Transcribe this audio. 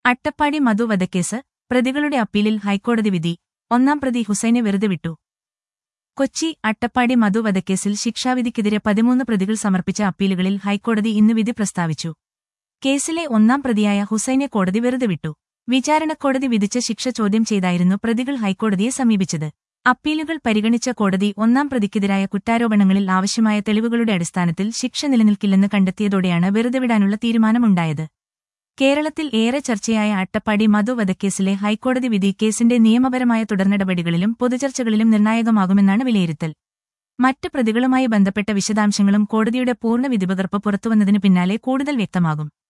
അട്ടപ്പാടി മധു വധക്കേസ് പ്രതികളുടെ അപ്പീലിൽ ഹൈക്കോടതി വിധി ഒന്നാം പ്രതി ഹുസൈനെ വെറുതെ വിട്ടു കൊച്ചി അട്ടപ്പാടി മധു വധക്കേസിൽ ശിക്ഷാവിധിക്കെതിരെ പതിമൂന്ന് പ്രതികൾ സമർപ്പിച്ച അപ്പീലുകളിൽ ഹൈക്കോടതി ഇന്ന് വിധി പ്രസ്താവിച്ചു കേസിലെ ഒന്നാം പ്രതിയായ ഹുസൈനെ കോടതി വെറുതെ വിട്ടു വിചാരണക്കോടതി വിധിച്ച ശിക്ഷ ചോദ്യം ചെയ്തായിരുന്നു പ്രതികൾ ഹൈക്കോടതിയെ സമീപിച്ചത് അപ്പീലുകൾ പരിഗണിച്ച കോടതി ഒന്നാം പ്രതിക്കെതിരായ കുറ്റാരോപണങ്ങളിൽ ആവശ്യമായ തെളിവുകളുടെ അടിസ്ഥാനത്തിൽ ശിക്ഷ നിലനിൽക്കില്ലെന്ന് കണ്ടെത്തിയതോടെയാണ് വെറുതെ വിടാനുള്ള തീരുമാനമുണ്ടായത് കേരളത്തിൽ ഏറെ ചർച്ചയായ അട്ടപ്പാടി മധു വധക്കേസിലെ ഹൈക്കോടതി വിധി കേസിന്റെ നിയമപരമായ തുടർനടപടികളിലും പൊതുചർച്ചകളിലും നിർണായകമാകുമെന്നാണ് വിലയിരുത്തൽ മറ്റ് പ്രതികളുമായി ബന്ധപ്പെട്ട വിശദാംശങ്ങളും കോടതിയുടെ പൂർണ്ണ വിധിപകർപ്പ് പുറത്തുവന്നതിനു പിന്നാലെ കൂടുതൽ വ്യക്തമാകും